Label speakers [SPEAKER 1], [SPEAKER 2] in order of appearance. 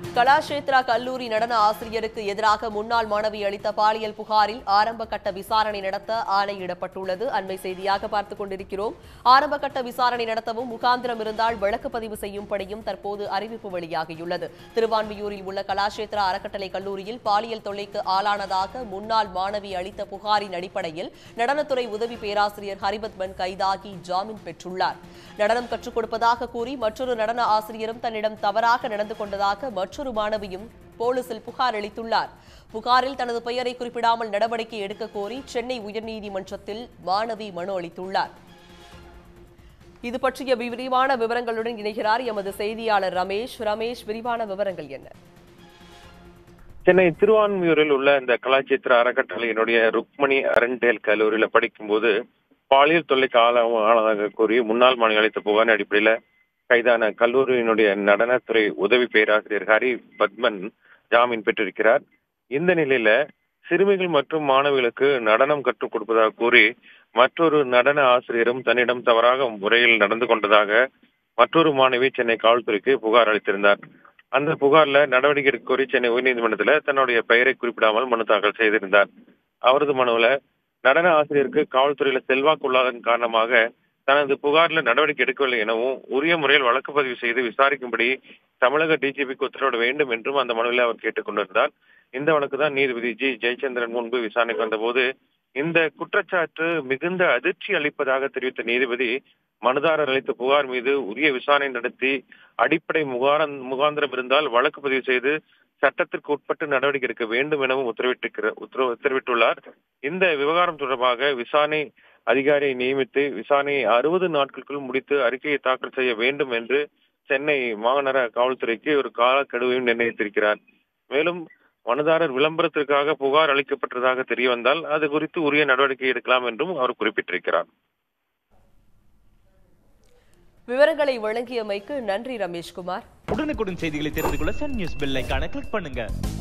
[SPEAKER 1] கலாஷேத்ரா கல்லூரி நடன ஆசிரியருக்கு எதிராக முன்னாள் மாணவி அளித்த பாலியல் புகாரில் ஆரம்ப கட்ட விசாரணை நடத்த ஆணையிடப்பட்டுள்ளது அண்மை செய்தியாக பார்த்துக் கொண்டிருக்கிறோம் ஆரம்ப கட்ட விசாரணை நடத்தவும் முகாந்திரம் இருந்தால் வழக்கு பதிவு செய்யும்படியும் தற்போது அறிவிப்பு வெளியாகியுள்ளது திருவான்மியூரில் உள்ள கலாஷேத்ரா அறக்கட்டளை கல்லூரியில் பாலியல் தொல்லைக்கு ஆளானதாக முன்னாள் மாணவி அளித்த புகாரின் அடிப்படையில் நடனத்துறை உதவி பேராசிரியர் ஹரிபத்மன் கைதாகி ஜாமீன் பெற்றுள்ளார் நடனம் கற்றுக் கொடுப்பதாக கூறி மற்றொரு நடன ஆசிரியரும் தன்னிடம் தவறாக நடந்து கொண்டதாக மற்றொரு மாணவியும் போலீசில் புகார் அளித்துள்ளார் புகாரில் தனது பெயரை குறிப்பிடாமல் நடவடிக்கை எடுக்க கோரி சென்னை உயர்நீதிமன்றத்தில் மாணவி மனு அளித்துள்ளார் இது பற்றிய விரிவான விவரங்களுடன் இணைகிறார் எமது செய்தியாளர் ரமேஷ் ரமேஷ் விரிவான விவரங்கள் என்ன
[SPEAKER 2] சென்னை திருவான்மியூரில் உள்ள இந்த கலாச்சேத்திர அறக்கட்டளையினுடைய ருக்மணி அரண்டேல் கல்லூரியில படிக்கும்போது பாலியல் தொல்லைக்கு ஆளாக ஆளாக கூறி முன்னாள் மாணவி அளித்த புகாரின் அடிப்படையில கைதான கல்லூரியினுடைய நடனத்துறை உதவி பேராசிரியர் ஹரி பத்மன் ஜாமீன் பெற்றிருக்கிறார் இந்த நிலையில சிறுமிகள் மற்றும் மாணவிகளுக்கு நடனம் கற்றுக் கொடுப்பதாக கூறி மற்றொரு நடன ஆசிரியரும் தன்னிடம் தவறாக முறையில் நடந்து கொண்டதாக மற்றொரு மாணவி சென்னை காவல்துறைக்கு புகார் அளித்திருந்தார் அந்த புகார்ல நடவடிக்கை எடுக்க கோரி சென்னை உயர்நீதிமன்றத்துல தன்னுடைய பெயரை குறிப்பிடாமல் மனு தாக்கல் செய்திருந்தார் அவரது மனுவுல நடன ஆசிரியருக்கு காவல்துறையில செல்வாக்கு உள்ளதன் காரணமாக தனது புகார்ல நடவடிக்கை எடுக்கவில்லை எனவும் உரிய முறையில் வழக்கு பதிவு செய்து விசாரிக்கும்படி தமிழக டிஜிபிக்கு உத்தரவிட வேண்டும் என்றும் அந்த மனுவில் அவர் கேட்டுக் கொண்டிருந்தார் இந்த வழக்கு தான் நீதிபதி ஜி ஜெயச்சந்திரன் முன்பு விசாரணைக்கு வந்தபோது இந்த குற்றச்சாட்டு மிகுந்த அதிர்ச்சி அளிப்பதாக தெரிவித்த நீதிபதி மனுதாரர் அளித்த புகார் மீது உரிய விசாரணை நடத்தி அடிப்படை முகாரம் முகாந்திரம் இருந்தால் வழக்கு பதிவு செய்து சட்டத்திற்கு உட்பட்டு நடவடிக்கை எடுக்க வேண்டும் எனவும் உத்தரவிட்டிருக்கிற உத்தரவு உத்தரவிட்டுள்ளார் இந்த விவகாரம் தொடர்பாக விசாரணை அதிகாரியை நியமித்து விசாரணையை அறுபது நாட்களுக்குள் முடித்து அறிக்கையை தாக்கல் செய்ய வேண்டும் என்று சென்னை மாநகர காவல்துறைக்கு ஒரு காலக்கெடுவையும் நிர்ணயித்திருக்கிறார் மேலும் மனுதாரர் விளம்பரத்திற்காக புகார் அளிக்கப்பட்டதாக தெரிய வந்தால் அது குறித்து உரிய நடவடிக்கை எடுக்கலாம் என்றும் அவர் குறிப்பிட்டிருக்கிறார்
[SPEAKER 1] விவரங்களை வழங்கியமைக்கு நன்றி ரமேஷ்குமார்
[SPEAKER 3] உடனுக்குடன் செய்திகளை தெரிந்து கொள்ள சன் நியூஸ் பெல் ஐகானை கிளிக் பண்ணுங்க